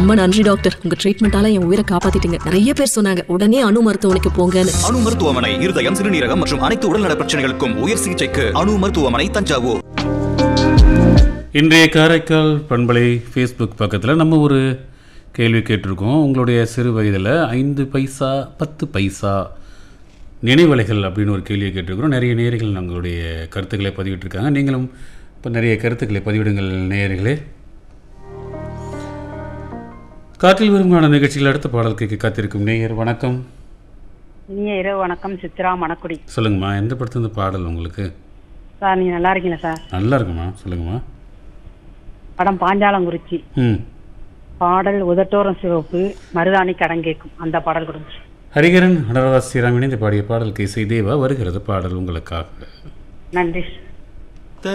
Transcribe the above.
ரொம்ப நன்றி டாக்டர் உங்க ட்ரீட்மெண்டால என் உயிரை காப்பாத்திட்டீங்க நிறைய பேர் சொன்னாங்க உடனே அணு மருத்துவமனைக்கு போங்கன்னு அணு மருத்துவமனை இருதயம் சிறுநீரகம் மற்றும் அனைத்து உடல்நல பிரச்சனைகளுக்கும் உயர் சிகிச்சைக்கு அணு மருத்துவமனை தஞ்சாவூர் இன்றைய காரைக்கால் பண்பலை ஃபேஸ்புக் பக்கத்தில் நம்ம ஒரு கேள்வி கேட்டிருக்கோம் உங்களுடைய சிறு வயதில் ஐந்து பைசா பத்து பைசா நினைவலைகள் அப்படின்னு ஒரு கேள்வியை கேட்டிருக்கிறோம் நிறைய நேயர்கள் நம்மளுடைய கருத்துக்களை பதிவிட்டிருக்காங்க நீங்களும் இப்போ நிறைய கருத்துக்களை பதிவிடுங்கள் நேயர்களே காற்றில் வருமான நிகழ்ச்சியில் அடுத்த பாடல் கேட்க காத்திருக்கும் நேயர் வணக்கம் இனிய இரவு வணக்கம் சித்ரா மணக்குடி சொல்லுங்கம்மா எந்த படத்துல இந்த பாடல் உங்களுக்கு சார் நீங்க நல்லா இருக்கீங்களா சார் நல்லா இருக்குமா சொல்லுங்கம்மா படம் பாஞ்சாலங்குறிச்சி ம் பாடல் உதட்டோரம் சிவப்பு மருதாணி கடன் கேட்கும் அந்த பாடல் கொடுங்க ஹரிகரன் அடரதாஸ் ஸ்ரீராம் இணைந்து பாடிய பாடலுக்கு இசை தேவா வருகிறது பாடல் உங்களுக்காக நன்றி